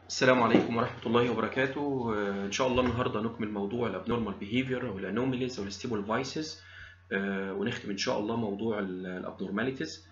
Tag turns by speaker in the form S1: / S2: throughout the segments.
S1: السلام عليكم ورحمة الله وبركاته آه، إن شاء الله النهاردة نكمل موضوع الابنورمال بيهيفير والانوميليز والستيبل فايسز ونختم إن شاء الله موضوع الابنورماليتيز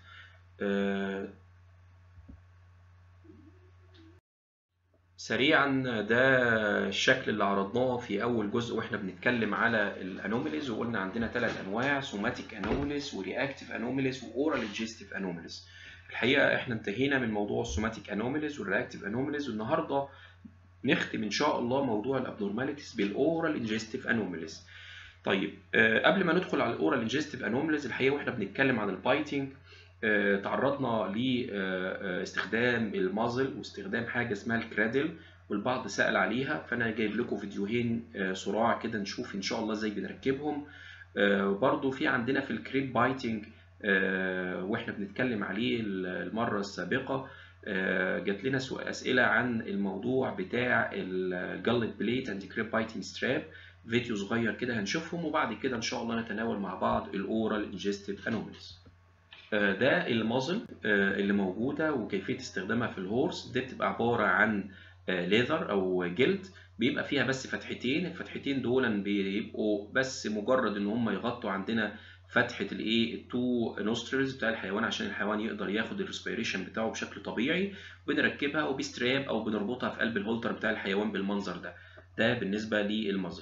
S1: سريعا ده الشكل اللي عرضناه في أول جزء وإحنا بنتكلم على الانوميليز وقلنا عندنا ثلاث أنواع سوماتيك انوميليز ورياكتيف انوميليز وأورال جيستيف انوميليز الحقيقه احنا انتهينا من موضوع السوماتيك انوميليز والرياكتيف انوميليز والنهارده نختم ان شاء الله موضوع الابنورماليتيز بالاورال انجستيف انوميليز طيب آه قبل ما ندخل على الاورال انجستيف انوميليز الحقيقه واحنا بنتكلم عن البايتنج آه تعرضنا لاستخدام المازل واستخدام حاجه اسمها الكرادل والبعض سأل عليها فانا جايب لكم فيديوهين آه صراع كده نشوف ان شاء الله ازاي بنركبهم آه برضو في عندنا في الكريب بايتنج آه واحنا بنتكلم عليه المره السابقه آه جات لنا اسئله عن الموضوع بتاع الجلت بليت اند كريب بايتنج ستراب فيديو صغير كده هنشوفهم وبعد كده ان شاء الله نتناول مع بعض الاورال انجستيف انوميلز آه ده المازل اللي موجوده وكيفيه استخدامها في الهورس دي بتبقى عباره عن ليذر او جلد بيبقى فيها بس فتحتين الفتحتين دول بيبقوا بس مجرد ان هم يغطوا عندنا فتحه الايه التو نوسترلز بتاع الحيوان عشان الحيوان يقدر ياخد الريسبيريشن بتاعه بشكل طبيعي بنركبها وبستراب او بنربطها في قلب الهولتر بتاع الحيوان بالمنظر ده ده بالنسبه للمازل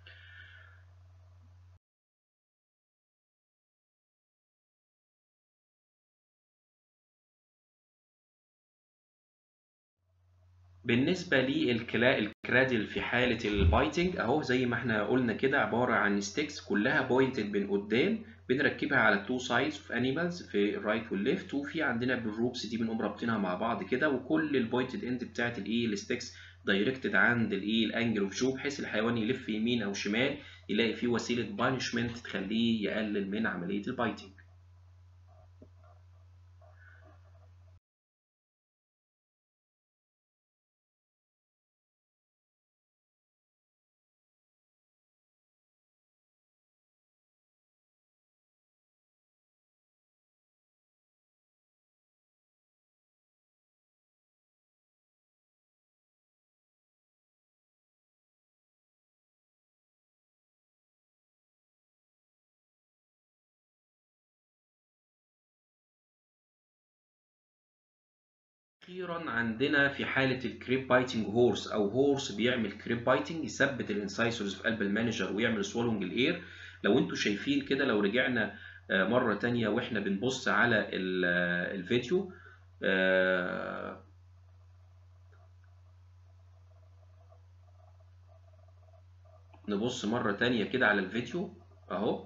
S1: بالنسبه للكرادل في حاله البايتنج اهو زي ما احنا قلنا كده عباره عن ستيكس كلها بوينتد من قدام بنركبها على التو سايدز اوف انيمالز في الرايت والليفت وفي عندنا بالروبس دي بنقوم رابطينها مع بعض كده وكل البوينتد اند بتاعت الايه الستيكس دايركتد عند الايه الانجل اوف جو بحيث الحيوان يلف يمين او شمال يلاقي فيه وسيله بانشمنت تخليه يقلل من عمليه البايتنج اخيرا عندنا في حاله الكريب بايتنج هورس او هورس بيعمل كريب بايتنج يثبت الانسايسورز في قلب المانجر ويعمل سوالونج الاير لو انتم شايفين كده لو رجعنا مره تانية واحنا بنبص على الفيديو نبص مره تانية كده على الفيديو اهو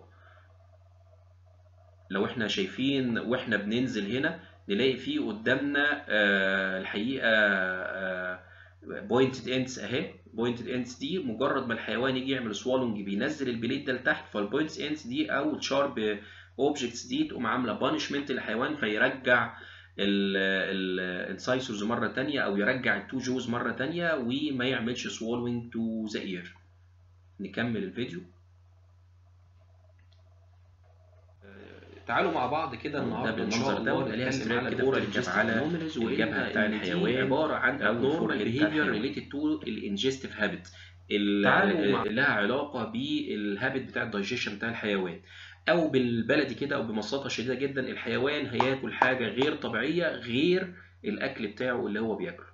S1: لو احنا شايفين واحنا بننزل هنا نلاقي فيه قدامنا آه الحقيقه بوينتد اندز اهي بوينتد اندز دي مجرد ما الحيوان يجي يعمل سوالونج بينزل البليد ده لتحت فالبوينتد اندز دي او الشارب اوبجكتس دي تقوم عامله بانشمنت للحيوان فيرجع الانسايسورز مره ثانيه او يرجع التو جوز مره ثانيه وما يعملش سوالوينج تو ذا اير نكمل الفيديو تعالوا مع بعض كده النهارده بالمنظر ده ويبقى ليها ستراب كده بتركب على الجبهه بتاع الحيوان عباره عن abnormal behavior related to الانجستيف هابت لها علاقه بالهابت بتاع الدايجيشن بتاع الحيوان او بالبلدي كده او ببساطه شديده جدا الحيوان هياكل حاجه غير طبيعيه غير الاكل بتاعه اللي هو بياكله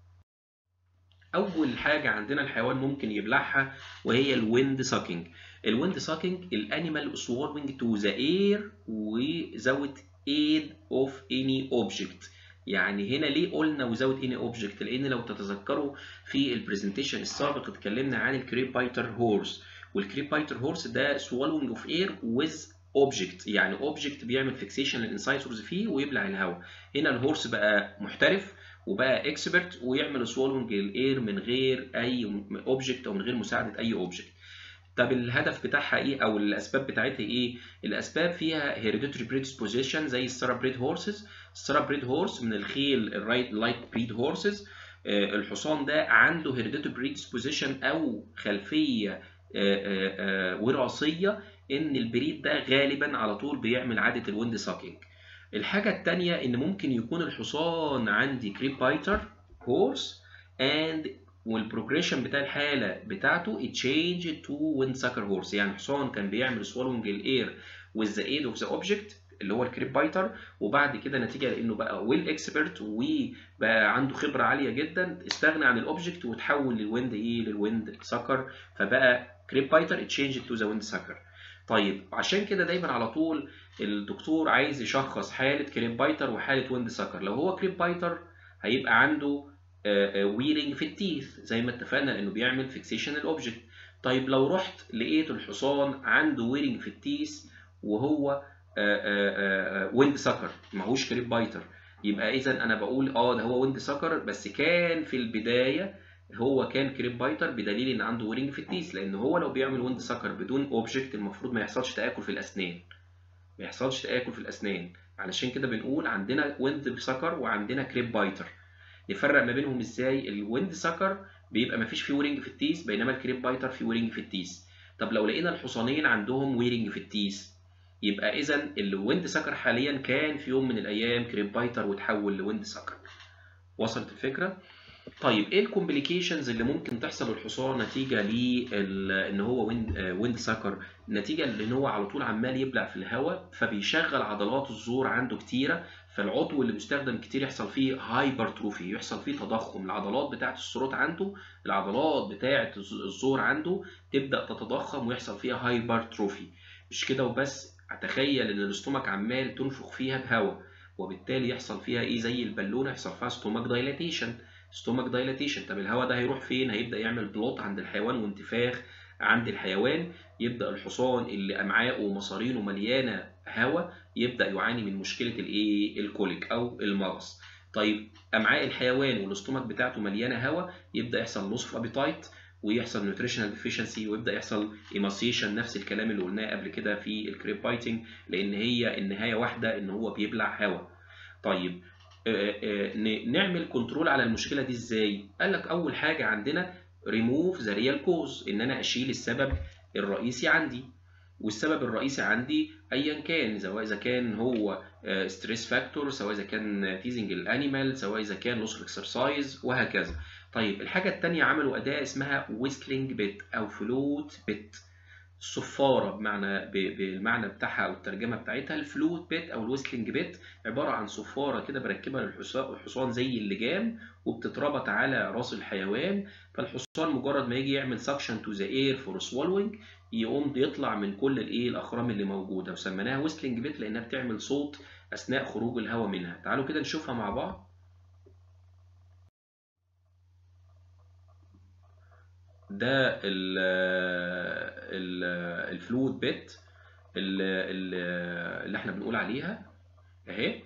S1: اول حاجه عندنا الحيوان ممكن يبلعها وهي الويند ساكينج الويند ساكينج الانيمال swallowing to the air without aid of any object يعني هنا ليه قلنا without any object لان لو تتذكروا في البرزنتيشن السابق اتكلمنا عن الكريب بايتر هورس والكريب بايتر هورس ده swallowing of air with object يعني object بيعمل فيكسيشن للانسايسورز فيه ويبلع الهواء هنا الهورس بقى محترف وبقى اكسبرت ويعمل سوالونج الاير من غير اي اوبجكت او من غير مساعده اي اوبجكت طب الهدف بتاعها ايه او الاسباب بتاعتها ايه الاسباب فيها هيريديتري بريدسبوزيشن زي السارا بريد هورسز السارا بريد هورس من الخيل الرايت لايك بريد هورسز الحصان ده عنده هيريديتري بريدسبوزيشن او خلفيه وراثيه ان البريد ده غالبا على طول بيعمل عاده الويند ساكينج الحاجه الثانيه ان ممكن يكون الحصان عندي كريب بايتر هورس and والبروجريشن بتاع الحاله بتاعته تشينج تو ويند ساكر هورس يعني حصان كان بيعمل سوالونج الاير with the aid of the object اللي هو الكريب بايتر وبعد كده نتيجه لانه بقى ويل اكسبرت وبقى عنده خبره عاليه جدا استغنى عن الاوبجكت وتحول للويند ايه للويند ساكر فبقى كريب بايتر اتشينج تو ذا ويند ساكر طيب عشان كده دايما على طول الدكتور عايز يشخص حاله كريب بايتر وحاله ويند ساكر لو هو كريب بايتر هيبقى عنده ويرنج في التيث زي ما اتفقنا لانه بيعمل فيكسيشن الاوبجكت طيب لو رحت لقيت الحصان عنده ويرنج في التيث وهو ويند سكر ماهوش كريب بايتر يبقى اذا انا بقول اه ده هو ويند سكر بس كان في البدايه هو كان كريب بايتر بدليل ان عنده ويرنج في التيث لان هو لو بيعمل ويند سكر بدون اوبجكت المفروض ما يحصلش تاكل في الاسنان ما يحصلش تاكل في الاسنان علشان كده بنقول عندنا ويند سكر وعندنا كريب بايتر نفرق ما بينهم ازاي الويند سكر بيبقى ما فيش فيه ويرنج في التيس بينما الكريب بايتر فيه ويرنج في التيس طب لو لقينا الحصانين عندهم ويرنج في التيس يبقى اذا الويند سكر حاليا كان في يوم من الايام كريب بايتر وتحول لويند سكر وصلت الفكره طيب ايه الكومبليكيشنز اللي ممكن تحصل للحصان نتيجه لان هو ويند ويند سكر نتيجه لان هو على طول عمال يبلع في الهواء فبيشغل عضلات الزور عنده كتيره فالعضو اللي بيستخدم كتير يحصل فيه هايبرتروفي يحصل فيه تضخم العضلات بتاعه الثروت عنده العضلات بتاعه الزور عنده تبدا تتضخم ويحصل فيها هايبرتروفي مش كده وبس اتخيل ان الاستومك عمال تنفخ فيها بهواء وبالتالي يحصل فيها ايه زي البالونه يحصل فيها ستومك دايلاتيشن ستومك دايلاتيشن طب الهواء ده هيروح فين هيبدا يعمل بلوت عند الحيوان وانتفاخ عند الحيوان يبدا الحصان اللي امعائه ومصارينه مليانه هواء يبدا يعاني من مشكله الايه الكوليك او المغص طيب امعاء الحيوان والاستومك بتاعته مليانه هواء يبدا يحصل لوس اوف ابيتايت ويحصل نيوتريشنال ديفيشنسي ويبدا يحصل ايماسيشن نفس الكلام اللي قلناه قبل كده في الكريب بايتنج لان هي النهايه واحده ان هو بيبلع هواء طيب نعمل كنترول على المشكله دي ازاي قال لك اول حاجه عندنا ريموف ذا ريال كوز ان انا اشيل السبب الرئيسي عندي والسبب الرئيسي عندي ايا كان سواء اذا كان هو ستريس فاكتور سواء اذا كان تيزنج الانيمال سواء اذا كان لوس اكسرسايز وهكذا طيب الحاجه الثانيه عملوا اداه اسمها ويسلينج بيت او فلوت بيت الصفاره بمعنى بالمعنى بتاعها او الترجمه بتاعتها الفلوت بيت او الويسلينج بيت عباره عن صفاره كده بركبها للحصان زي اللجام وبتتربط على راس الحيوان فالحصان مجرد ما يجي يعمل سكشن تو ذا اير فور سوالوينج يقوم يطلع من كل الايه الاخرام اللي موجوده وسميناها ويسلينج بيت لانها بتعمل صوت اثناء خروج الهواء منها تعالوا كده نشوفها مع بعض ده ال ال الفلويد بيت اللي احنا بنقول عليها اهي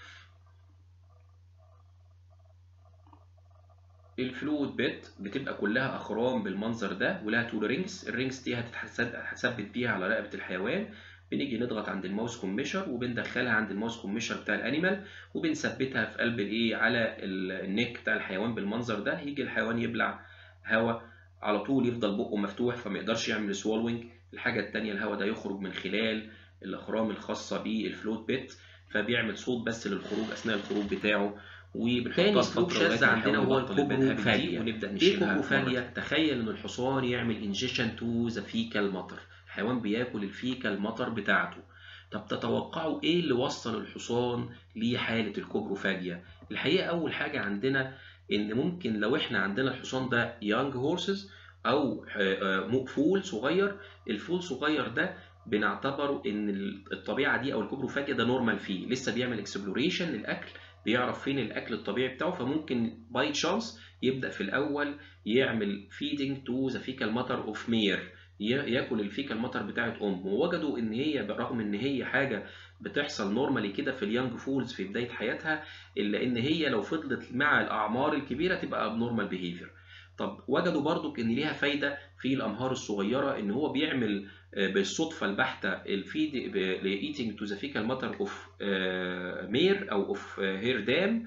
S1: الفلويد بيت بتبقى كلها اخرام بالمنظر ده ولها تول رينجز الرينجز دي هتثبت بيها على رقبه الحيوان بنيجي نضغط عند الماوس كوميشر وبندخلها عند الماوس كوميشر بتاع الانيمال وبنثبتها في قلب الايه على النيك بتاع الحيوان بالمنظر ده يجي الحيوان يبلع هواء على طول يفضل بقه مفتوح فما يقدرش يعمل سوالوينج الحاجه الثانيه الهواء ده يخرج من خلال الاخرام الخاصه بالفلوت بيت فبيعمل صوت بس للخروج اثناء الخروج بتاعه وبنحطها فتره شاذ عندنا هو الكوبروفاجيا ونبدا نشيلها ايه كوبروفاجيا تخيل ان الحصان يعمل انجيشن تو ذا فيكال ماتر الحيوان بياكل الفيكال ماتر بتاعته طب تتوقعوا ايه اللي وصل الحصان لحاله الكوبروفاجيا الحقيقه اول حاجه عندنا ان ممكن لو احنا عندنا الحصان ده يانج هورسز او فول صغير الفول صغير ده بنعتبره ان الطبيعه دي او الكوبروفاجيا ده نورمال فيه لسه بيعمل اكسبلوريشن للاكل بيعرف فين الاكل الطبيعي بتاعه فممكن باي تشانس يبدا في الاول يعمل فيدنج تو ذا فيكال ماتر اوف مير ياكل الفيكال ماتر بتاعت امه ووجدوا ان هي برغم ان هي حاجه بتحصل نورمالي كده في اليانج فولز في بدايه حياتها الا ان هي لو فضلت مع الاعمار الكبيره تبقى ابنورمال بيهيفير طب وجدوا برضو ان ليها فايده في الامهار الصغيره ان هو بيعمل بالصدفه البحته الفيد لايتنج تو ذا فيكال ماتر اوف مير او اوف هير دام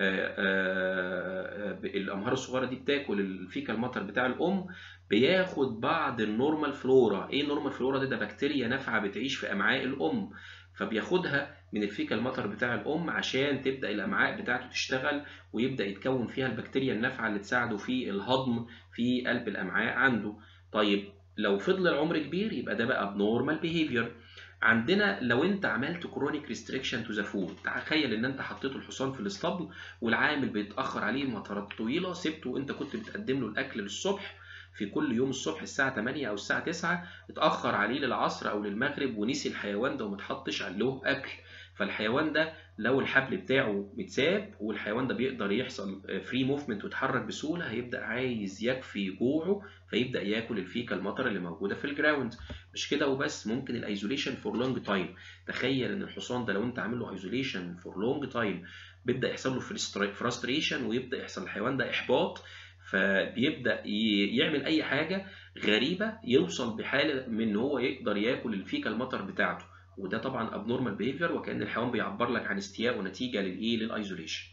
S1: الامهار الصغيره دي بتاكل الفيكال ماتر بتاع الام بياخد بعض النورمال فلورا ايه النورمال فلورا ده ده بكتيريا نافعه بتعيش في امعاء الام فبياخدها من الفيكال ماتر بتاع الام عشان تبدا الامعاء بتاعته تشتغل ويبدا يتكون فيها البكتيريا النافعه اللي تساعده في الهضم في قلب الامعاء عنده طيب لو فضل العمر كبير يبقى ده بقى abnormal behavior عندنا لو انت عملت كرونيك ريستريكشن تو ذا فود تخيل ان انت حطيت الحصان في الاسطبل والعامل بيتاخر عليه فترات طويله سبته وانت كنت بتقدم له الاكل للصبح في كل يوم الصبح الساعة 8 أو الساعة 9 اتأخر عليه للعصر أو للمغرب ونسي الحيوان ده ومتحطش له أكل فالحيوان ده لو الحبل بتاعه متساب والحيوان ده بيقدر يحصل فري موفمنت ويتحرك بسهوله هيبدا عايز يكفي جوعه فيبدا ياكل الفيكا المطر اللي موجوده في الجراوند مش كده وبس ممكن الايزوليشن فور لونج تايم تخيل ان الحصان ده لو انت عامل له ايزوليشن فور لونج تايم بيبدا يحصل له فرستريشن ويبدا يحصل الحيوان ده احباط فبيبدا يعمل اي حاجه غريبه يوصل بحاله من ان هو يقدر ياكل الفيكا المطر بتاعته وده طبعا ابنورمال بيهيفير وكان الحيوان بيعبر لك عن استياء ونتيجه للايه للايزوليشن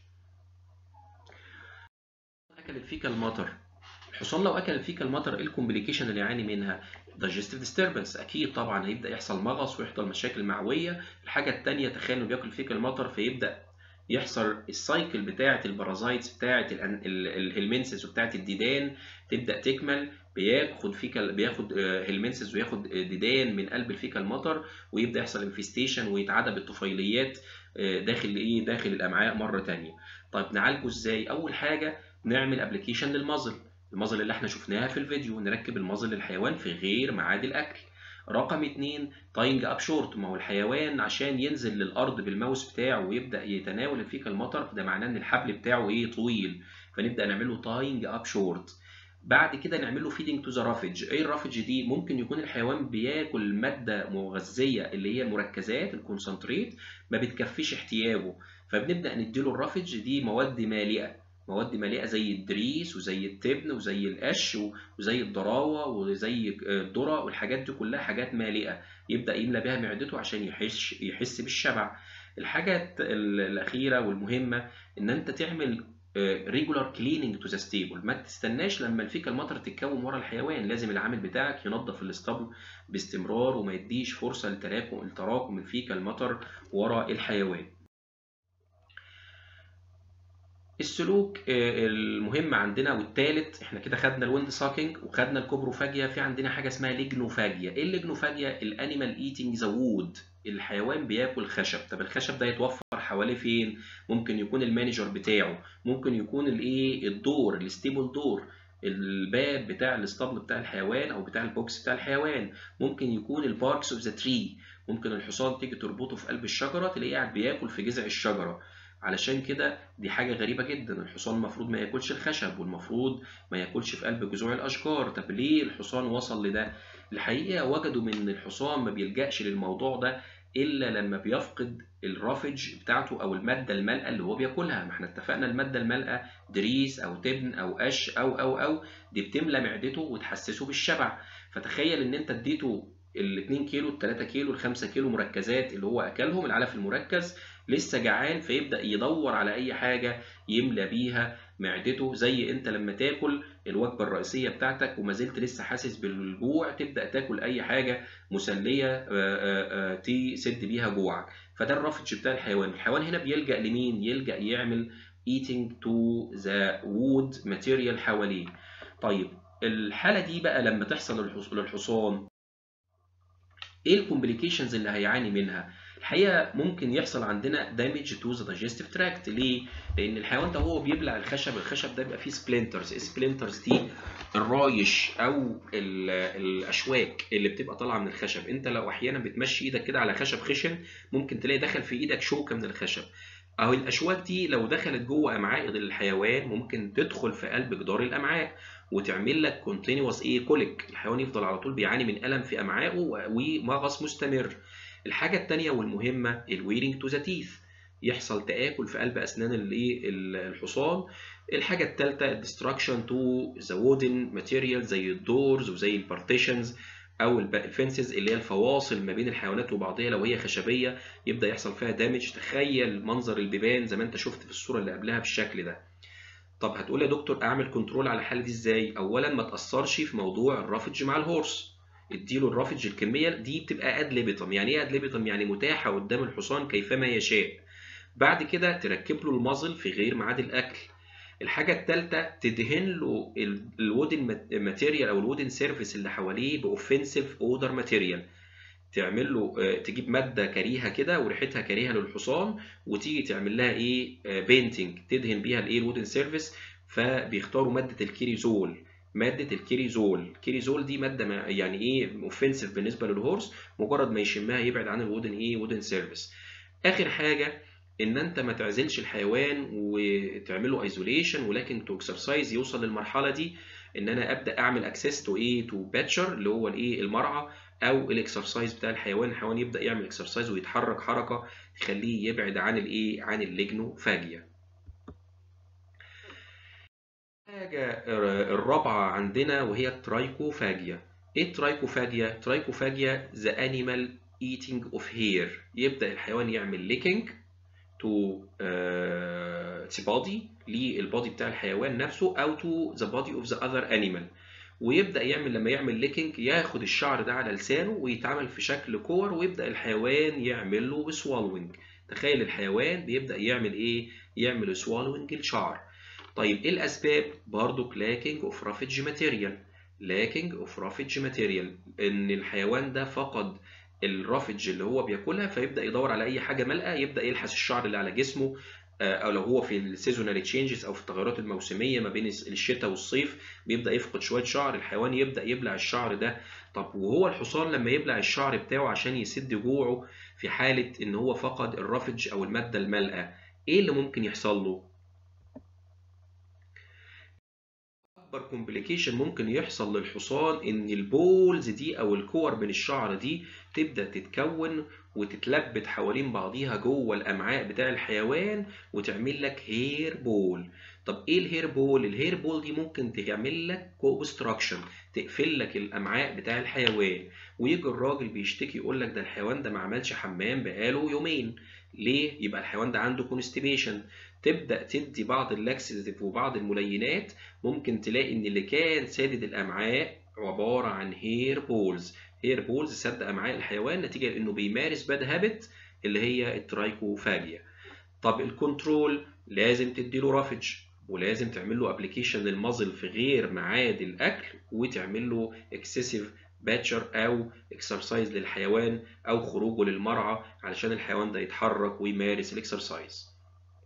S1: اكل الفيكال ماتر الحصان لو اكل الفيكال ماتر ايه الكومبليكيشن اللي يعاني منها digestive disturbance اكيد طبعا هيبدا يحصل مغص ويحصل مشاكل معويه الحاجه الثانيه تخيل انه بياكل فيكال ماتر فيبدا يحصل السايكل بتاعه البارازايتس بتاعه الهلمنسز وبتاعه الديدان تبدا تكمل بياخد فيكال بياخد هيلمنسز وياخد ديدان من قلب الفيكال مطر ويبدا يحصل انفستيشن ويتعدى بالطفيليات داخل ايه داخل الامعاء مره ثانيه طيب نعالجه ازاي اول حاجه نعمل ابلكيشن للمازل المازل اللي احنا شفناها في الفيديو نركب المازل للحيوان في غير ميعاد الاكل رقم اتنين تاينج اب شورت ما هو الحيوان عشان ينزل للارض بالماوس بتاعه ويبدا يتناول الفيكال مطر ده معناه ان الحبل بتاعه ايه طويل فنبدا نعمل له تاينج اب شورت بعد كده نعمل له فيدنج تو ذا رافج ايه الرافج دي ممكن يكون الحيوان بياكل ماده مغذيه اللي هي المركزات الكونسنتريت ما بتكفيش احتياجه فبنبدا نديله الرافج دي مواد مالئه مواد مالئه زي الدريس وزي التبن وزي القش وزي الضراوه وزي الذره والحاجات دي كلها حاجات مالئه يبدا يملى بها معدته عشان يحس يحس بالشبع الحاجه الاخيره والمهمه ان انت تعمل ريجولار كليننج تو ذا ستيبل ما تستناش لما الفيكال ماتر تتكون ورا الحيوان لازم العامل بتاعك ينظف الاسطبل باستمرار وما يديش فرصه لتراكم التراكم الفيكال ماتر ورا الحيوان السلوك المهم عندنا والثالث احنا كده خدنا الويند ساكينج وخدنا الكوبروفاجيا في عندنا حاجه اسمها ليجنوفاجيا ايه الليجنوفاجيا الانيمال ايتنج ذا وود الحيوان بياكل خشب طب الخشب ده يتوفر حواليه فين ممكن يكون المانجر بتاعه ممكن يكون الايه الدور الستيبل دور الباب بتاع الاسطبل بتاع الحيوان او بتاع البوكس بتاع الحيوان ممكن يكون الباركس اوف ذا تري ممكن الحصان تيجي تربطه في قلب الشجره تلاقيه قاعد بياكل في جذع الشجره علشان كده دي حاجة غريبة جدا الحصان المفروض ما ياكلش الخشب والمفروض ما ياكلش في قلب جذوع الأشجار طب ليه الحصان وصل لده؟ الحقيقة وجدوا من الحصان ما بيلجأش للموضوع ده إلا لما بيفقد الرافج بتاعته أو المادة المالئة اللي هو بياكلها ما احنا اتفقنا المادة المالئة دريس أو تبن أو قش أو أو أو دي بتملى معدته وتحسسه بالشبع فتخيل إن أنت اديته ال 2 كيلو ال 3 كيلو ال 5 كيلو مركزات اللي هو اكلهم العلف المركز لسه جعان فيبدا يدور على اي حاجه يملى بيها معدته زي انت لما تاكل الوجبه الرئيسيه بتاعتك وما زلت لسه حاسس بالجوع تبدا تاكل اي حاجه مسليه تسد بيها جوعك فده الرافج بتاع الحيوان الحيوان هنا بيلجا لمين يلجا يعمل eating to the wood material حواليه طيب الحاله دي بقى لما تحصل للحصان ايه الكومبليكيشنز اللي هيعاني منها الحقيقه ممكن يحصل عندنا دامج تو ذا دايجستيف تراكت ليه لان الحيوان ده هو بيبلع الخشب الخشب ده بيبقى فيه سبلنترز السبلنترز دي الرايش او الاشواك اللي بتبقى طالعه من الخشب انت لو احيانا بتمشي ايدك كده على خشب خشن ممكن تلاقي دخل في ايدك شوكه من الخشب اهو الاشواك دي لو دخلت جوه امعاء الحيوان ممكن تدخل في قلب جدار الامعاء وتعمل لك كونتينوس ايه كوليك الحيوان يفضل على طول بيعاني من الم في امعائه ومغص مستمر الحاجه الثانيه والمهمه الويرنج تو ذا تيث يحصل تآكل في قلب اسنان الايه الحصان الحاجه الثالثه الدستراكشن تو ذا وودن ماتيريال زي الدورز وزي البارتيشنز او الفنسز اللي هي الفواصل ما بين الحيوانات وبعضها لو هي خشبيه يبدا يحصل فيها دامج تخيل منظر البيبان زي ما انت شفت في الصوره اللي قبلها بالشكل ده طب هتقول يا دكتور اعمل كنترول على الحاله دي ازاي اولا ما تاثرش في موضوع الرافج مع الهورس اديله الرافج الكميه دي بتبقى اد ليبيتم يعني ايه اد ليبيتم يعني متاحه قدام الحصان كيفما يشاء بعد كده تركب له المازل في غير ميعاد الاكل الحاجة الثالثة تدهن له الودن ماتيريال او الودن سيرفيس اللي حواليه باوفنسيف اودر ماتيريال تعمل له تجيب ماده كريهه كده وريحتها كريهه للحصان وتيجي تعمل لها ايه بينتنج تدهن بيها الايه الودن سيرفيس فبيختاروا ماده الكيريزول ماده الكيريزول الكيريزول دي ماده ما يعني ايه اوفنسيف بالنسبه للهورس مجرد ما يشمها يبعد عن الودن ايه ودن سيرفيس اخر حاجه ان انت ما تعزلش الحيوان وتعمل له ايزوليشن ولكن تو اكسرسايز يوصل للمرحله دي ان انا ابدا اعمل اكسس تو ايه تو باتشر اللي هو الايه المرعى او الاكسرسايز بتاع الحيوان الحيوان يبدا يعمل اكسرسايز ويتحرك حركه تخليه يبعد عن الايه عن الليجنوفاجيا الحاجه الرابعه عندنا وهي الترايكوفاجيا ايه الترايكوفاجيا ترايكوفاجيا ذا انيمال eating اوف هير يبدا الحيوان يعمل ليكينج تو بادي للبادي بتاع الحيوان نفسه او تو ذا بادي اوف ذا اذر انيمال ويبدا يعمل لما يعمل ليكينج ياخد الشعر ده على لسانه ويتعمل في شكل كور ويبدا الحيوان يعمل له سوالوينج تخيل الحيوان بيبدا يعمل ايه يعمل سوالوينج الشعر طيب ايه الاسباب برضو لاكينج اوف رافج ماتيريال لاكينج اوف رافج ماتيريال ان الحيوان ده فقد الرافج اللي هو بياكلها فيبدا يدور على اي حاجه ملقى يبدا يلحس الشعر اللي على جسمه او لو هو في السيزونال تشينجز او في التغيرات الموسميه ما بين الشتاء والصيف بيبدا يفقد شويه شعر الحيوان يبدا يبلع الشعر ده طب وهو الحصان لما يبلع الشعر بتاعه عشان يسد جوعه في حاله ان هو فقد الرافج او الماده المالئه ايه اللي ممكن يحصل له اكبر كومبليكيشن ممكن يحصل للحصان ان البولز دي او الكور من الشعر دي تبدا تتكون وتتلبت حوالين بعضيها جوه الامعاء بتاع الحيوان وتعمل لك هير بول طب ايه الهير بول الهير بول دي ممكن تعمل لك كوبستراكشن تقفل لك الامعاء بتاع الحيوان ويجي الراجل بيشتكي يقول لك ده الحيوان ده ما عملش حمام بقاله يومين ليه يبقى الحيوان ده عنده كونستيبيشن تبدا تدي بعض اللاكسيتيف وبعض الملينات ممكن تلاقي ان اللي كان سادد الامعاء عباره عن هير بولز هير بولز سد امعاء الحيوان نتيجه لانه بيمارس باد هابت اللي هي الترايكوفاجيا طب الكنترول لازم تديله رافج ولازم تعمل له ابلكيشن للمازل في غير ميعاد الاكل وتعمل له اكسسيف باتشر او اكسرسايز للحيوان او خروجه للمرعى علشان الحيوان ده يتحرك ويمارس الاكسرسايز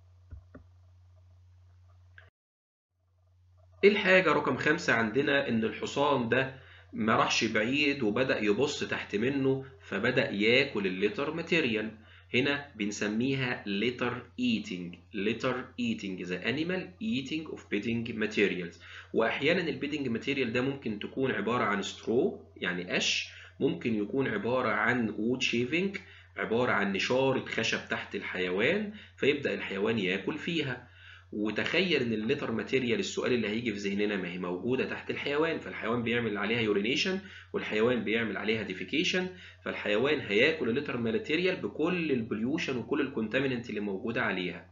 S1: الحاجة رقم خمسة عندنا إن الحصان ده ما راحش بعيد وبدأ يبص تحت منه فبدأ ياكل الليتر ماتيريال هنا بنسميها litter eating litter eating the animal eating of bedding materials واحيانا البيدنج ماتيريال ده ممكن تكون عبارة عن سترو يعني قش ممكن يكون عبارة عن وود شيفنج عبارة عن نشارة خشب تحت الحيوان فيبدأ الحيوان ياكل فيها وتخيل ان الليتر ماتيريال السؤال اللي هيجي في ذهننا ما هي موجوده تحت الحيوان فالحيوان بيعمل عليها يورينيشن والحيوان بيعمل عليها ديفيكيشن فالحيوان هياكل الليتر ماتيريال بكل البوليوشن وكل الكونتاميننت اللي موجوده عليها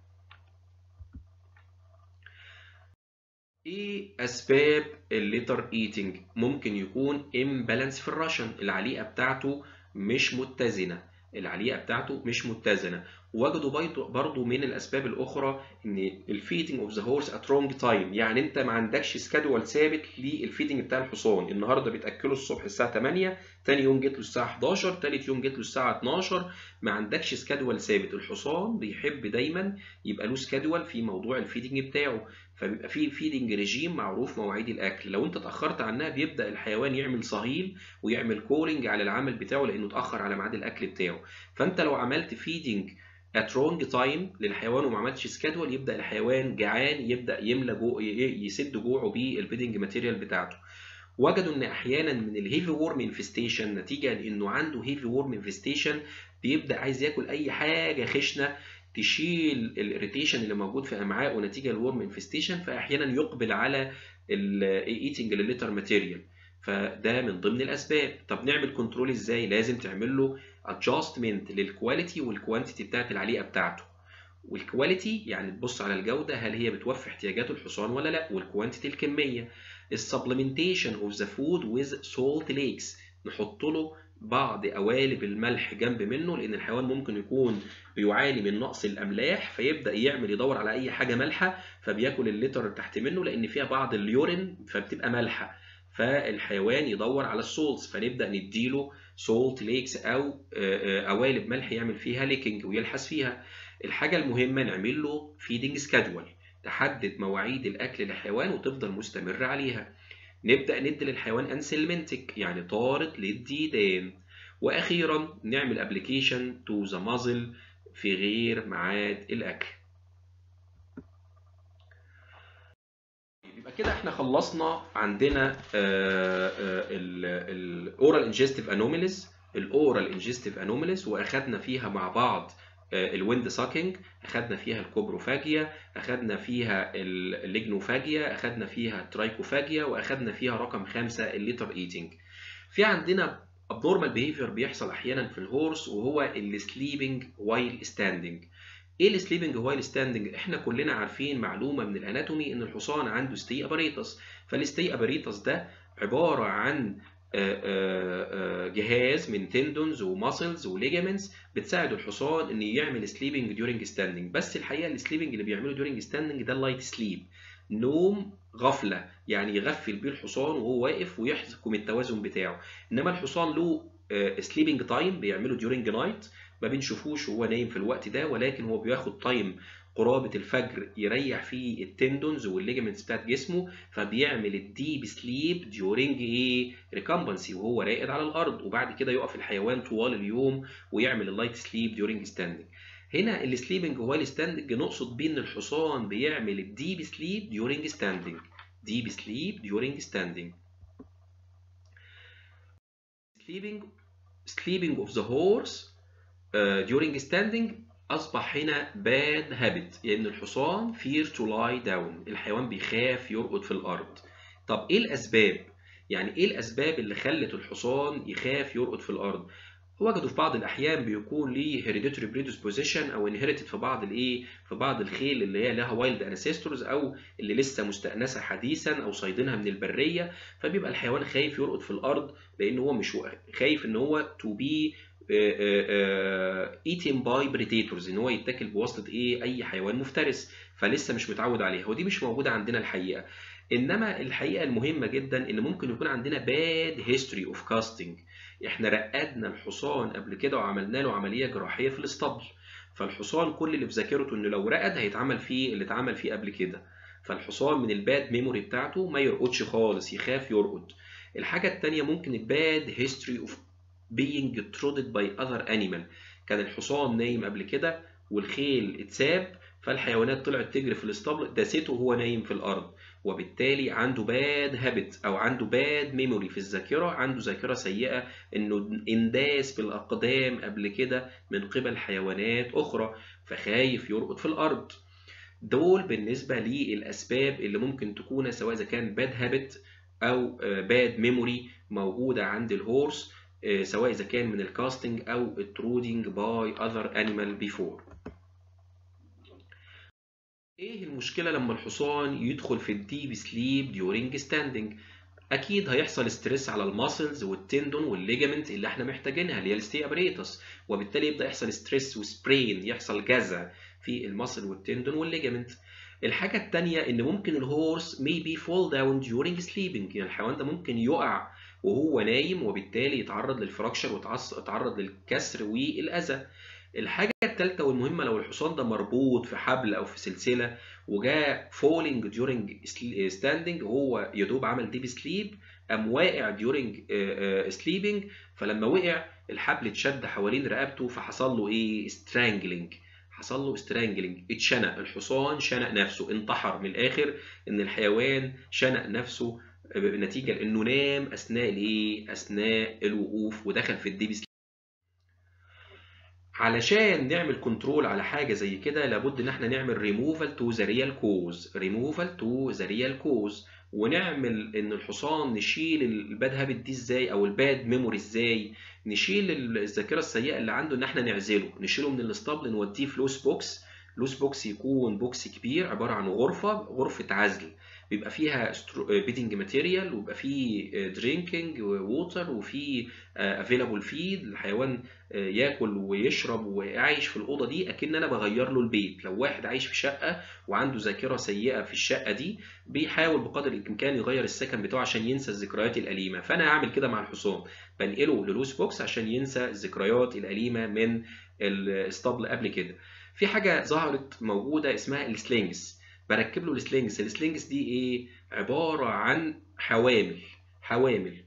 S1: ايه اسباب الليتر ايتنج ممكن يكون امبالانس في الراشن العليقه بتاعته مش متزنه العليقه بتاعته مش متزنه وجدوا برضو من الاسباب الاخرى ان الفيدنج اوف ذا هورس ات رونج تايم يعني انت ما عندكش سكادول ثابت للفيدنج بتاع الحصان النهارده بتاكله الصبح الساعه 8 تاني يوم جيت له الساعه 11 تالت يوم جيت له الساعه 12 ما عندكش سكادول ثابت الحصان بيحب دايما يبقى له سكادول في موضوع الفيدنج بتاعه فبيبقى في فيدنج ريجيم معروف مواعيد الاكل لو انت اتاخرت عنها بيبدا الحيوان يعمل صهيل ويعمل كولينج على العمل بتاعه لانه اتاخر على ميعاد الاكل بتاعه فانت لو عملت فيدنج at wrong time للحيوان وما عملتش سكادول يبدا الحيوان جعان يبدا يملى جو يسد جوعه بالبيدنج ماتيريال بتاعته وجدوا ان احيانا من الهيفي وورم انفستيشن نتيجه لانه عنده هيفي وورم انفستيشن بيبدا عايز ياكل اي حاجه خشنه تشيل الاريتيشن اللي موجود في امعائه نتيجه للورم انفستيشن فاحيانا يقبل على الايتنج للليتر ماتيريال فده من ضمن الاسباب طب نعمل كنترول ازاي لازم تعمل له ادجستمنت للكواليتي والكوانتيتي بتاعت العليقه بتاعته والكواليتي يعني تبص على الجوده هل هي بتوفي احتياجات الحصان ولا لا والكوانتيتي الكميه السبلمنتيشن اوف ذا فود ويز سولت ليكس نحط له بعض قوالب الملح جنب منه لان الحيوان ممكن يكون بيعاني من نقص الاملاح فيبدا يعمل يدور على اي حاجه مالحه فبياكل اللتر تحت منه لان فيها بعض اليورين فبتبقى مالحه فالحيوان يدور على السولتس فنبدا نديله سولت ليكس او قوالب ملح يعمل فيها ليكنج ويلحس فيها الحاجه المهمه نعمل له فيدنج سكادول تحدد مواعيد الاكل للحيوان وتفضل مستمر عليها نبدا ندي للحيوان انسلمنتك يعني طارد للديدان واخيرا نعمل ابلكيشن تو ذا مازل في غير ميعاد الاكل يبقى كده احنا خلصنا عندنا الاورال انجستيف انوميليز الاورال انجستيف انوميليز واخدنا فيها مع بعض الويند ساكينج اخدنا فيها الكوبروفاجيا اخدنا فيها الليجنوفاجيا اخدنا فيها الترايكوفاجيا واخدنا فيها رقم خمسة الليتر ايتنج في عندنا abnormal behavior بيحصل احيانا في الهورس وهو السليبنج وايل ستاندنج ايه السليبنج وايل ستاندنج احنا كلنا عارفين معلومه من الاناتومي ان الحصان عنده ستي اباريتس فالستي اباريتس ده عباره عن جهاز من تندونز وماسلز وليجامنتس بتساعد الحصان ان يعمل سليبنج ديورنج ستاندنج بس الحقيقه السليبنج اللي بيعمله ديورنج ستاندنج ده اللايت سليب نوم غفله يعني يغفل بيه الحصان وهو واقف ويحكم التوازن بتاعه انما الحصان له سليبنج تايم بيعمله ديورنج نايت ما بنشوفوش وهو نايم في الوقت ده ولكن هو بياخد تايم قرابة الفجر يريح فيه التندونز والليجمنتس بتاعت جسمه فبيعمل الديب سليب ديورنج ايه ريكمبنسي وهو راقد على الارض وبعد كده يقف الحيوان طوال اليوم ويعمل اللايت سليب ديورنج ستاندنج هنا السليبنج هو الستاندنج نقصد بيه ان الحصان بيعمل الديب سليب ديورنج ستاندنج ديب سليب ديورنج ستاندنج sleeping sleeping of the horse uh, during standing أصبح هنا bad habit لأن يعني الحصان fear to lie down الحيوان بيخاف يرقد في الأرض طب إيه الأسباب؟ يعني إيه الأسباب اللي خلت الحصان يخاف يرقد في الأرض؟ وجدوا في بعض الأحيان بيكون ليه hereditary predisposition أو inherited في بعض الإيه؟ في بعض الخيل اللي هي لها wild ancestors أو اللي لسه مستأنسة حديثا أو صيدينها من البرية فبيبقى الحيوان خايف يرقد في الأرض لأن هو مش خايف إن هو to be eaten by predators ان هو يتاكل بواسطه ايه اي حيوان مفترس فلسه مش متعود عليها ودي مش موجوده عندنا الحقيقه انما الحقيقه المهمه جدا ان ممكن يكون عندنا bad history of casting احنا رقدنا الحصان قبل كده وعملنا له عمليه جراحيه في الاسطبل فالحصان كل اللي في ذاكرته انه لو رقد هيتعمل فيه اللي اتعمل فيه قبل كده فالحصان من الباد ميموري بتاعته ما يرقدش خالص يخاف يرقد الحاجه الثانيه ممكن الباد هيستوري اوف being trotted by other animal كان الحصان نايم قبل كده والخيل اتساب فالحيوانات طلعت تجري في الاسطبل داسته وهو نايم في الارض وبالتالي عنده باد هابت او عنده باد ميموري في الذاكره عنده ذاكره سيئه انه انداس بالاقدام قبل كده من قبل حيوانات اخرى فخايف يرقد في الارض دول بالنسبه للاسباب اللي ممكن تكون سواء اذا كان باد هابت او باد ميموري موجوده عند الهورس سواء اذا كان من الكاستنج او الترودينج باي اذر انيمال بيفور ايه المشكله لما الحصان يدخل في الديب سليب ديورينج ستاندنج اكيد هيحصل ستريس على الماسلز والتندون والليجامنت اللي احنا محتاجينها اللي هي الستي ابريتس وبالتالي يبدا يحصل ستريس وسبرين يحصل جزع في الماسل والتندون والليجامنت الحاجه الثانيه ان ممكن الهورس maybe fall down during sleeping يعني الحيوان ده ممكن يقع وهو نايم وبالتالي يتعرض للفراكشر ويتعرض للكسر والاذى الحاجه الثالثه والمهمه لو الحصان ده مربوط في حبل او في سلسله وجاء فولينج during ستاندنج هو يدوب عمل ديب سليب قام واقع during سليبنج فلما وقع الحبل اتشد حوالين رقبته فحصل له ايه سترانجلينج حصل له سترانجلينج اتشنق الحصان شنق نفسه انتحر من الاخر ان الحيوان شنق نفسه نتيجه لانه نام اثناء الايه اثناء الوقوف ودخل في الديب سليب علشان نعمل كنترول على حاجه زي كده لابد ان احنا نعمل ريموفال تو ذا ريال كوز ريموفال تو ذا ريال كوز ونعمل ان الحصان نشيل الباد هابت دي ازاي او الباد ميموري ازاي نشيل الذاكره السيئه اللي عنده ان احنا نعزله نشيله من الاسطبل نوديه في لوس بوكس لوس بوكس يكون بوكس كبير عباره عن غرفه غرفه عزل بيبقى فيها بيدنج ماتيريال ويبقى فيه درينكينج ووتر وفي افيلابل فيد الحيوان آه، ياكل ويشرب وعايش في الاوضه دي اكن انا بغير له البيت لو واحد عايش في شقه وعنده ذاكره سيئه في الشقه دي بيحاول بقدر الامكان يغير السكن بتاعه عشان ينسى الذكريات الاليمه فانا هعمل كده مع الحصان بنقله للوس بوكس عشان ينسى الذكريات الاليمه من الاسطبل قبل كده في حاجه ظهرت موجوده اسمها السلينجز بركب له السلينجز السلينجز دي ايه عباره عن حوامل حوامل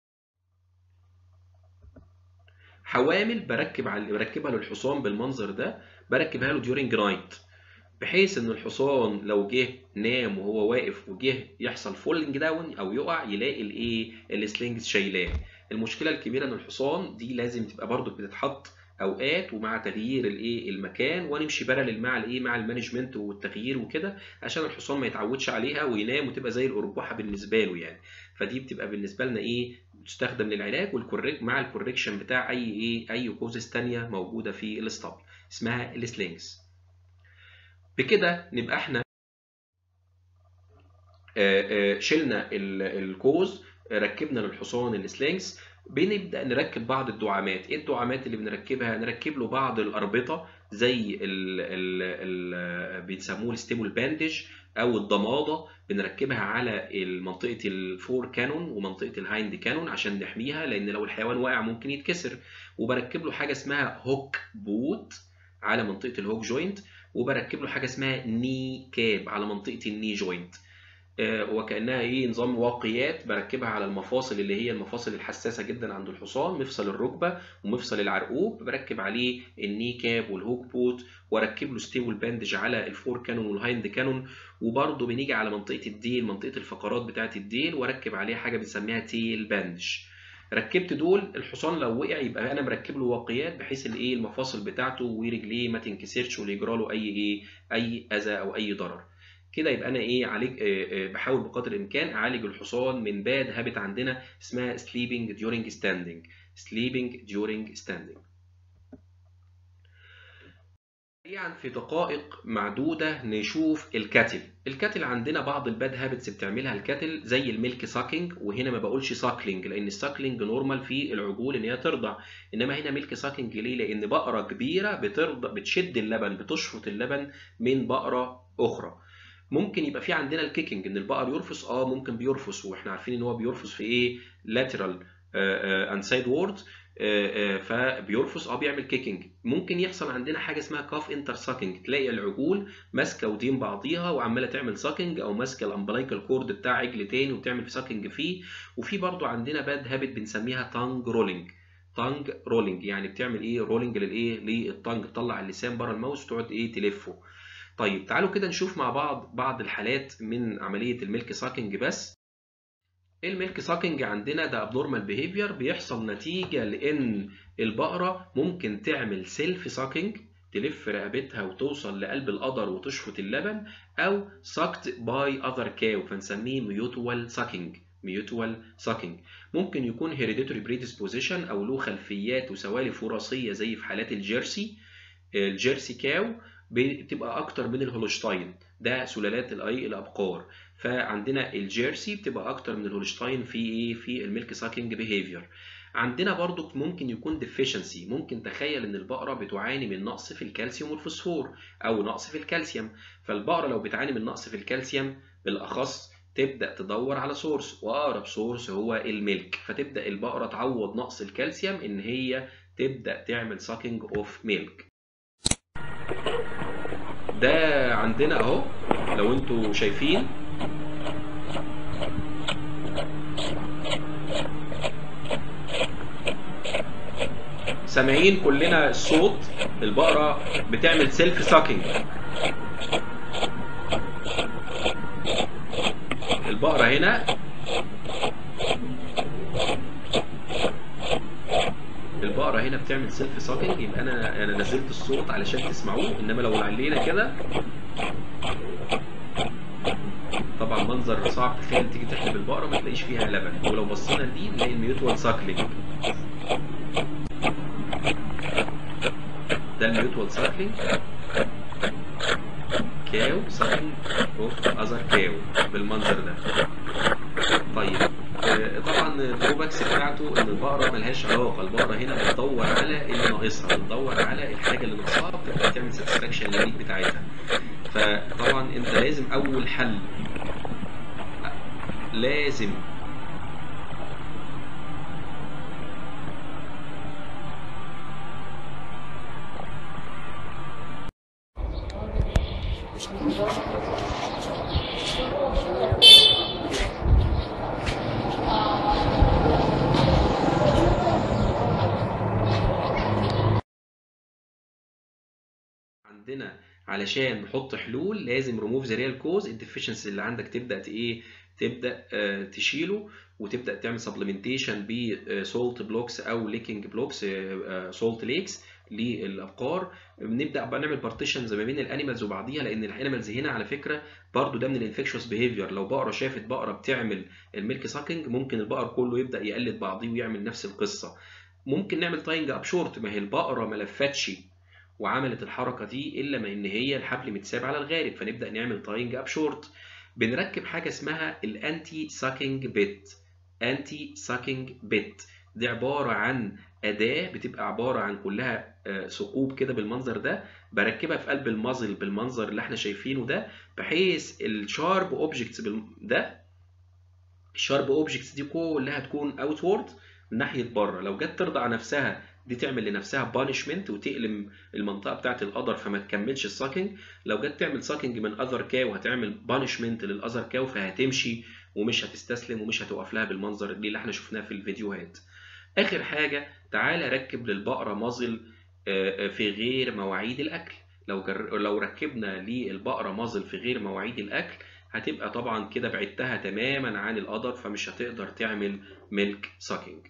S1: حوامل بركب على بركبها للحصان بالمنظر ده بركبها له ديورنج نايت بحيث ان الحصان لو جه نام وهو واقف وجه يحصل فولنج داون او يقع يلاقي الايه السلينجز شايلاه المشكله الكبيره ان الحصان دي لازم تبقى برضو بتتحط اوقات ومع تغيير الايه المكان ونمشي بارلل مع الايه مع المانجمنت والتغيير وكده عشان الحصان ما يتعودش عليها وينام وتبقى زي الاربوحه بالنسبه له يعني فدي بتبقى بالنسبه لنا ايه تستخدم للعلاج والكوريك مع الكوريكشن بتاع اي ايه اي كوزز ثانيه موجوده في الاسطبل اسمها السلينجز بكده نبقى احنا شلنا الكوز ركبنا للحصان السلينجز بنبدا نركب بعض الدعامات ايه الدعامات اللي بنركبها نركب له بعض الاربطه زي ال ال بيسموه الستيبل باندج او الضماده بنركبها على منطقه الفور كانون ومنطقه الهايند كانون عشان نحميها لان لو الحيوان واقع ممكن يتكسر وبركب له حاجه اسمها هوك بوت على منطقه الهوك جوينت وبركب له حاجه اسمها ني كاب على منطقه الني جوينت وكانها ايه نظام واقيات بركبها على المفاصل اللي هي المفاصل الحساسه جدا عند الحصان مفصل الركبه ومفصل العرقوب بركب عليه الني كاب والهوك بوت واركب له ستيبل باندج على الفور كانون والهايند كانون وبرده بنيجي على منطقه الديل منطقه الفقرات بتاعه الديل واركب عليها حاجه بنسميها تيل باندج ركبت دول الحصان لو وقع يبقى انا مركب له واقيات بحيث الايه المفاصل بتاعته ورجليه ما تنكسرش ولا يجرى له اي ايه اي اذى او اي ضرر كده يبقى انا ايه عالج بحاول بقدر الامكان اعالج الحصان من باد هابت عندنا اسمها sleeping during standing sleeping during standing سريعا في دقائق معدوده نشوف الكاتل الكاتل عندنا بعض الباد هابتس بتعملها الكاتل زي الميلك ساكينج وهنا ما بقولش ساكلينج لان الساكلينج نورمال في العجول ان هي ترضع انما هنا ميلك ساكينج ليه لان بقره كبيره بترضع بتشد اللبن بتشفط اللبن من بقره اخرى ممكن يبقى في عندنا الكيكنج ان البقر يرفس اه ممكن بيرفس واحنا عارفين ان هو بيرفس في ايه لاترال اند سايد وورد فبيرفس اه بيعمل كيكنج ممكن يحصل عندنا حاجه اسمها كاف انتر ساكينج تلاقي العجول ماسكه ودين بعضيها وعماله تعمل ساكينج او ماسكه الامبلايكال كورد بتاع عجل تاني وبتعمل ساكينج فيه وفي برضو عندنا باد هابت بنسميها تانج رولينج تانج رولينج يعني بتعمل ايه رولينج للايه للتانج تطلع اللسان بره الماوس وتقعد ايه تلفه طيب تعالوا كده نشوف مع بعض بعض الحالات من عملية الميلك ساكينج بس الميلك ساكينج عندنا ده ابنورمال بيهيفير بيحصل نتيجة لأن البقرة ممكن تعمل سيلف ساكينج تلف رقبتها وتوصل لقلب القدر وتشفط اللبن أو ساكت باي أذر كاو فنسميه ميوتوال ساكينج ميوتوال ساكينج ممكن يكون هيريديتوري بريدisposition أو له خلفيات وسوالف وراثية زي في حالات الجيرسي الجيرسي كاو بتبقى اكتر من الهولشتاين ده سلالات الاي الابقار فعندنا الجيرسي بتبقى اكتر من الهولشتاين في ايه في الميلك ساكينج بيهيفير عندنا برضو ممكن يكون ديفيشنسي ممكن تخيل ان البقره بتعاني من نقص في الكالسيوم والفوسفور او نقص في الكالسيوم فالبقره لو بتعاني من نقص في الكالسيوم بالاخص تبدا تدور على سورس واقرب سورس هو الميلك فتبدا البقره تعوض نقص الكالسيوم ان هي تبدا تعمل ساكينج اوف ميلك ده عندنا اهو لو انتوا شايفين سامعين كلنا الصوت البقرة بتعمل سيلف ساكينج البقرة هنا البقرة هنا بتعمل سيلف ساكينج يبقى انا انا نزلت الصوت علشان تسمعوه انما لو علينا كده طبعا منظر صعب تخيل تيجي تحلب البقرة ما تلاقيش فيها لبن ولو بصينا لدي نلاقي الميوتوال ساكلينج ده الميوتوال ساكلينج كاو ساكن اوف اذر كاو بالمنظر ده طيب آه، طبعا الدروباكس بتاعته ان البقره ملهاش علاقه البقره هنا بتدور على اللي ناقصها بتدور على الحاجه اللي ناقصاها بتبدا تعمل ساتسفاكشن للنيد بتاعتها فطبعا انت لازم اول حل لازم عندنا علشان نحط حلول لازم ريموف ذا ريال كوز الديفيشنسي اللي عندك تبدا ايه تبدا آه، تشيله وتبدا تعمل سبلمنتيشن بسولت بلوكس او ليكنج بلوكس سولت ليكس للابقار بنبدا بقى نعمل بارتيشنز ما بين الانيمالز وبعضيها لان الانيمالز هنا على فكره برضو ده من الانفكشوس بيهيفير لو بقره شافت بقره بتعمل الميلك ساكنج ممكن البقر كله يبدا يقلد بعضيه ويعمل نفس القصه ممكن نعمل تاينج اب شورت ما هي البقره ما لفتش وعملت الحركه دي الا ما ان هي الحبل متساب على الغارب فنبدا نعمل تاينج اب شورت بنركب حاجه اسمها الانتي ساكينج بيت انتي ساكينج بيت دي عباره عن اداه بتبقى عباره عن كلها آه، ثقوب كده بالمنظر ده بركبها في قلب المازل بالمنظر اللي احنا شايفينه ده بحيث الشارب اوبجكتس ده الشارب اوبجكتس دي كلها تكون اوتورد من ناحيه بره لو جت ترضع نفسها دي تعمل لنفسها بانشمنت وتقلم المنطقه بتاعه القدر فما تكملش الساكنج لو جت تعمل ساكنج من اذر كاو هتعمل بانشمنت للاذر كاو فهتمشي ومش هتستسلم ومش هتوقف لها بالمنظر اللي احنا شفناه في الفيديوهات اخر حاجه تعالى ركب للبقره مازل آه، آه، في غير مواعيد الاكل لو جر... لو ركبنا للبقره مازل في غير مواعيد الاكل هتبقى طبعا كده بعدتها تماما عن القدر فمش هتقدر تعمل ميلك ساكينج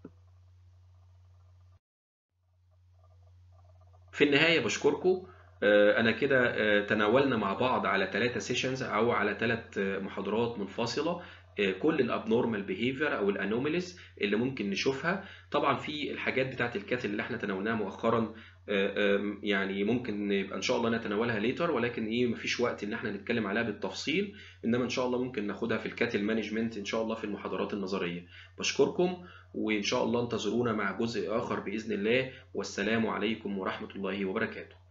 S1: في النهاية بشكركم آه، أنا كده آه، تناولنا مع بعض على ثلاثة سيشنز أو على ثلاث محاضرات منفصلة آه، كل الابنورمال بيهيفير او الانوماليز اللي ممكن نشوفها طبعا في الحاجات بتاعت الكات اللي احنا تناولناها مؤخرا آه، آم، يعني ممكن يبقى ان شاء الله نتناولها ليتر ولكن ايه مفيش وقت ان احنا نتكلم عليها بالتفصيل انما ان شاء الله ممكن ناخدها في الكات المانجمنت ان شاء الله في المحاضرات النظريه بشكركم وان شاء الله انتظرونا مع جزء اخر باذن الله والسلام عليكم ورحمه الله وبركاته